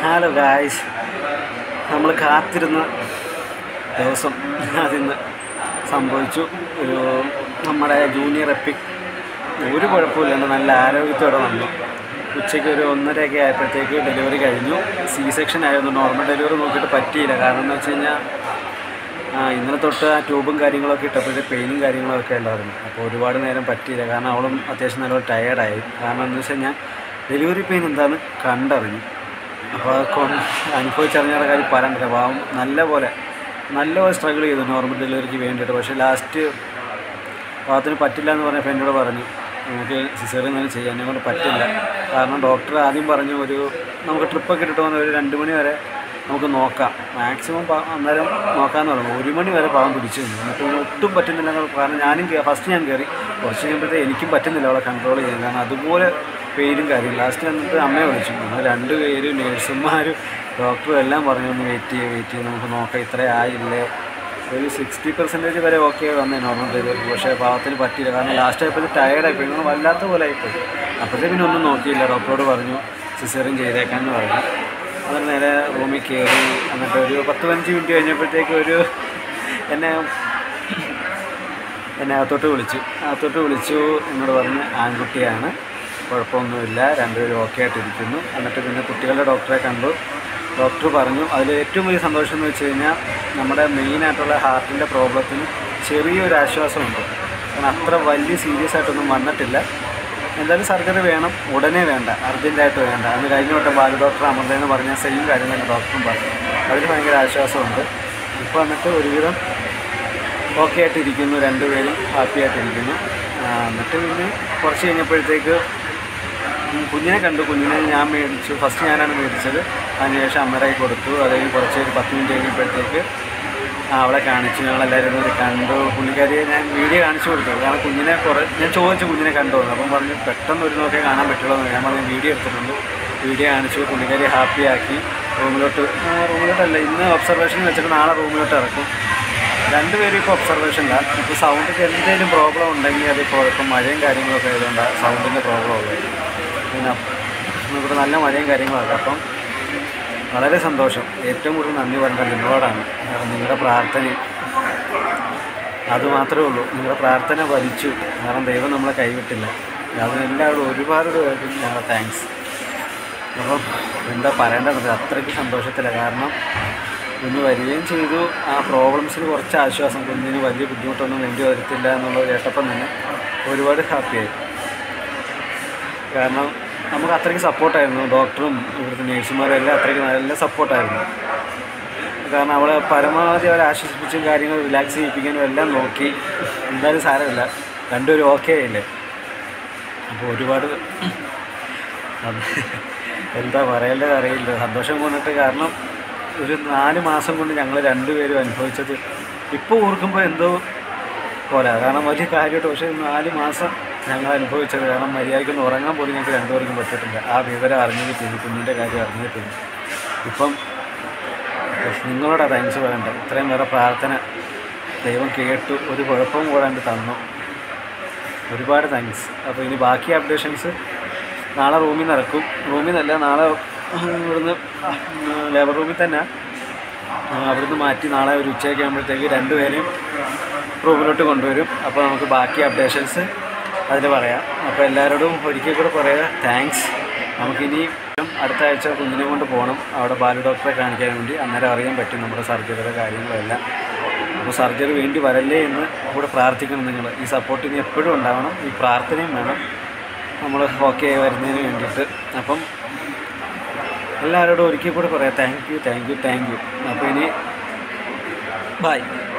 hello guys നമ്മൾ കാത്തിരുന്ന ദിവസം അതിന്ന് സംഭവിച്ചു ഒരു നമ്മുടെ ജൂനിയർ എപ്പിക് ഒരു കുഴപ്പമില്ലാണ്ട് നല്ല ആരോഗ്യത്തോടെ വന്നു ഉച്ചയ്ക്ക് ഒരു ഒന്നരയൊക്കെ ആയപ്പോഴത്തേക്ക് ഡെലിവറി കഴിഞ്ഞു സി സെക്ഷൻ ആയിരുന്നു നോർമൽ ഡെലിവറി നോക്കിയിട്ട് പറ്റിയില്ല കാരണം എന്ന് വെച്ച് കഴിഞ്ഞാൽ ആ, ഇന്നലെ തൊട്ട് ആ ട്യൂബും കാര്യങ്ങളൊക്കെ ഇട്ടപ്പോഴത്തെ പെയിനും കാര്യങ്ങളൊക്കെ ഉണ്ടായിരുന്നു അപ്പോൾ ഒരുപാട് നേരം പറ്റിയില്ല കാരണം അവളും അത്യാവശ്യം നല്ലോണം ടയേർഡായി കാരണം എന്ന് വെച്ച് കഴിഞ്ഞാൽ ഡെലിവറി പെയിൻ എന്താണെന്ന് കണ്ടറിഞ്ഞു അപ്പോൾ അത് കൊണ്ട് അനുഭവിച്ചറിഞ്ഞ കാര്യം പറയാണ്ടില്ല പാവം നല്ല പോലെ നല്ലപോലെ സ്ട്രഗിൾ ചെയ്തു നോർമൽ ഡെലിവറിക്ക് വേണ്ടിയിട്ട് പക്ഷേ ലാസ്റ്റ് പാവത്തിന് പറ്റില്ല എന്ന് പറഞ്ഞപ്പോൾ എന്നോട് പറഞ്ഞു നമുക്ക് സിസേറിയൻ തന്നെ ചെയ്യാൻ എന്നെ കൊണ്ട് പറ്റില്ല കാരണം ഡോക്ടർ ആദ്യം പറഞ്ഞു ഒരു നമുക്ക് ട്രിപ്പൊക്കെ ഇട്ടിട്ട് വന്ന ഒരു രണ്ട് മണി വരെ നമുക്ക് നോക്കാം മാക്സിമം പാ- അന്നേരം നോക്കാമെന്ന് പറഞ്ഞു ഒരു മണി വരെ പാവം പിടിച്ചു നിന്നു എന്നിട്ട് പിന്നെ ഒട്ടും പറ്റുന്നില്ല എന്ന് കാരണം ഞാനും ഫസ്റ്റ് ഞാൻ കയറി കുറച്ച് കഴിയുമ്പോഴത്തേ എനിക്കും പറ്റുന്നില്ല അവളെ കൺട്രോൾ ചെയ്യാൻ കാരണം അതുപോലെ പെയിനും കാര്യം ലാസ്റ്റ് വന്നിട്ട് അമ്മയെ വിളിച്ചു നമ്മൾ രണ്ട് പേര് നേഴ്സുമാരും ഡോക്ടറും എല്ലാം പറഞ്ഞു ഒന്ന് വെയിറ്റ് ചെയ്യുക വെയിറ്റ് ചെയ്ത് നമുക്ക് നോക്കാം ഇത്ര ആയില്ലേ ഒരു സിക്സ്റ്റി പെർസെൻറ്റേജ് വരെ ഓക്കെ വന്നേ നോർമൽ ഡെലിവറി പക്ഷേ പാവത്തിന് പറ്റിയില്ല കാരണം ലാസ്റ്റ് ആയപ്പോൾ ടയർഡായി പോയി നിങ്ങൾ വല്ലാത്ത പോലെ ആയിപ്പോയി അപ്പോഴത്തെ പിന്നെ ഒന്നും നോക്കിയില്ല ഡോക്ടറോട് പറഞ്ഞു സിസേറിയൻ ചെയ്തേക്കാമെന്ന് പറഞ്ഞു അതിന് നേരെ റൂമിൽ കയറി എന്നിട്ട് ഒരു പത്ത് പതിനഞ്ച് മിനിറ്റ് കഴിഞ്ഞപ്പോഴത്തേക്ക് ഒരു എന്നെ എന്നെ അകത്തോട്ട് വിളിച്ചു അകത്തോട്ട് വിളിച്ചു എന്നോട് പറഞ്ഞ് ആൺകുട്ടിയാണ് കുഴപ്പമൊന്നുമില്ല രണ്ടുപേരും ഓക്കെ ആയിട്ടിരിക്കുന്നു എന്നിട്ട് പിന്നെ കുട്ടികളുടെ ഡോക്ടറെ കണ്ടു ഡോക്ടർ പറഞ്ഞു അതിൽ ഏറ്റവും വലിയ സന്തോഷം എന്ന് വെച്ച് കഴിഞ്ഞാൽ നമ്മുടെ മെയിനായിട്ടുള്ള ഹാർട്ടിൻ്റെ പ്രോബ്ലത്തിന് ചെറിയൊരു ആശ്വാസമുണ്ട് കാരണം അത്ര വലിയ സീരിയസ് ആയിട്ടൊന്നും വന്നിട്ടില്ല എന്തായാലും സർജറി വേണം ഉടനെ വേണ്ട അർജൻറ്റായിട്ട് വേണ്ട അന്ന് കഴിഞ്ഞ വട്ടം ബാല ഡോക്ടർ അമൃതയെന്ന് പറഞ്ഞ സെയിം കാര്യം തന്നെ ഡോക്ടറും പറഞ്ഞു അതിൽ ഭയങ്കര ആശ്വാസമുണ്ട് ഇപ്പോൾ എന്നിട്ട് ഒരുവിധം ഓക്കെ ആയിട്ടിരിക്കുന്നു രണ്ടുപേരും ഹാപ്പി ആയിട്ടിരിക്കുന്നു ആ, എന്നിട്ട് പിന്നെ കുറച്ച് കഴിഞ്ഞപ്പോഴത്തേക്ക് ഉം കുഞ്ഞിനെ കണ്ടു കുഞ്ഞിനെ ഞാൻ മേടിച്ചു ഫസ്റ്റ് ഞാനാണ് മേടിച്ചത് അതിനുശേഷം അമ്മരായി കൊടുത്തു അത് കഴിഞ്ഞ് കുറച്ച് ഒരു പത്ത് മിനിറ്റ് കഴിഞ്ഞപ്പോഴത്തേക്ക് ആ, അവളെ കാണിച്ചു ഞങ്ങളെല്ലാവരും കൂടി കണ്ടു പുള്ളിക്കാരിയെ ഞാൻ വീഡിയോ കാണിച്ചു കൊടുത്തു കാരണം കുഞ്ഞിനെ കുറേ ഞാൻ ചോദിച്ചു കുഞ്ഞിനെ കണ്ടോ എന്ന് അപ്പം പറഞ്ഞു പെട്ടെന്ന് ഒരു നോക്കിയേ കാണാൻ പറ്റുള്ളൂ എന്ന് ഞാൻ പറഞ്ഞു വീഡിയോ എടുത്തിട്ടുണ്ട് വീഡിയോ കാണിച്ചു പുള്ളിക്കാരി ഹാപ്പി ആക്കി റൂമിലോട്ട് ആ, റൂമിലോട്ടല്ല ഇന്ന് ഒബ്സർവേഷൻ വെച്ചിട്ട് നാളെ റൂമിലോട്ട് ഇറക്കും രണ്ടുപേരും ഇപ്പോൾ ഒബ്സർവേഷനിലാണ് ഇപ്പോൾ സൗണ്ടിന് എന്തെങ്കിലും പ്രോബ്ലം ഉണ്ടെങ്കിൽ അത് ഇപ്പോൾ ഇപ്പം മഴയും കാര്യങ്ങളൊക്കെ ആയതുകൊണ്ട് സൗണ്ടിൻ്റെ പ്രോബ്ലം ഉള്ളത് പിന്നെ ഇവിടെ നല്ല മഴയും കാര്യങ്ങളൊക്കെ അപ്പം വളരെ സന്തോഷം ഏറ്റവും കൂടുതൽ നന്ദി പറയേണ്ടത് നിങ്ങളോടാണ് കാരണം നിങ്ങളുടെ പ്രാർത്ഥനയും അത് മാത്രമേ ഉള്ളൂ നിങ്ങളുടെ പ്രാർത്ഥന വലിച്ചു കാരണം ദൈവം നമ്മളെ കൈവിട്ടില്ല അതിനെല്ലാവരും ഒരുപാട് പേർക്കും ഞങ്ങളുടെ താങ്ക്സ് അപ്പം എന്താ പറയേണ്ടത് അത്രയ്ക്ക് സന്തോഷത്തില്ല കാരണം ഇന്ന് വരികയും ചെയ്തു ആ പ്രോബ്ലംസിന് കുറച്ച് ആശ്വാസം കുഞ്ഞിന് വലിയ ബുദ്ധിമുട്ടൊന്നും വേണ്ടി വരത്തില്ല എന്നുള്ളത് കേട്ടപ്പം തന്നെ ഒരുപാട് ഹാപ്പിയായി കാരണം നമുക്ക് അത്രയ്ക്ക് സപ്പോർട്ടായിരുന്നു ഡോക്ടറും ഇവിടുത്തെ നേഴ്സുമാരും എല്ലാം അത്രയ്ക്ക് നല്ല സപ്പോർട്ടായിരുന്നു കാരണം അവളെ പരമാവധി അവരെ ആശ്വസിപ്പിച്ചും കാര്യങ്ങൾ റിലാക്സ് ചെയ്യിപ്പിക്കാനും എല്ലാം നോക്കി എന്തായാലും സാരമില്ല രണ്ടുപേരും ഓക്കെ ആയില്ലേ അപ്പോൾ ഒരുപാട് അത് എന്താ പറയേണ്ടത് അറിയില്ല സന്തോഷം കൊണ്ടിട്ട് കാരണം ഒരു നാല് മാസം കൊണ്ട് ഞങ്ങൾ രണ്ടുപേരും അനുഭവിച്ചത് ഇപ്പോൾ ഓർക്കുമ്പോൾ എന്തോ പോലെ കാരണം വലിയ കാര്യമായിട്ട് പക്ഷേ നാല് മാസം ഞങ്ങൾ അനുഭവിച്ചത് കാരണം മര്യാദയ്ക്കൊന്ന് ഉറങ്ങാൻ പോലും ഞങ്ങൾക്ക് രണ്ടുപേർക്കും പറ്റിയിട്ടില്ല ആ വിവരം അറിഞ്ഞത് പിന്നെ കുഞ്ഞിൻ്റെ കാര്യം അറിഞ്ഞത് പിന്നെ ഇപ്പം നിങ്ങളോടാ താങ്ക്സ് പറയണ്ട ഇത്രയും വേറെ പ്രാർത്ഥന ദൈവം കേട്ടു ഒരു കുഴപ്പവും കൂടാണ്ട് തന്നു ഒരുപാട് താങ്ക്സ് അപ്പോൾ ഇനി ബാക്കി അപ്ഡേഷൻസ് നാളെ റൂമിൽ നിന്ന് ഇറക്കും റൂമിൽ നിന്നല്ല നാളെ ഇവിടുന്ന് ലേബർ റൂമിൽ തന്നെ ആ, അവിടുന്ന് മാറ്റി നാളെ ഒരു ഉച്ചയൊക്കെ ആകുമ്പോഴത്തേക്ക് രണ്ടുപേരെയും റൂമിലോട്ട് കൊണ്ടുവരും അപ്പോൾ നമുക്ക് ബാക്കി അപ്ഡേഷൻസ് അതിൽ പറയാം അപ്പോൾ എല്ലാവരോടും ഒരിക്കൽ കൂടെ പറയാം താങ്ക്സ് നമുക്കിനി അടുത്ത ആഴ്ച കുഞ്ഞിനെ കൊണ്ട് പോകണം അവിടെ ബാലു ഡോക്ടറെ കാണിക്കാൻ വേണ്ടി അന്നേരം അറിയാൻ പറ്റും നമ്മുടെ സർജറിയുടെ കാര്യങ്ങളെല്ലാം അപ്പോൾ സർജറി വേണ്ടി വരല്ലേ എന്ന് കൂടെ പ്രാർത്ഥിക്കണം നിങ്ങൾ ഈ സപ്പോർട്ട് ഇനി എപ്പോഴും ഉണ്ടാവണം ഈ പ്രാർത്ഥനയും വേണം നമ്മൾ ഓക്കെ വരുന്നതിന് വേണ്ടിയിട്ട് അപ്പം എല്ലാവരോടും ഒരിക്കൽ കൂടെ പറയാം thank you thank you thank you അപ്പോൾ ഇനി ബൈ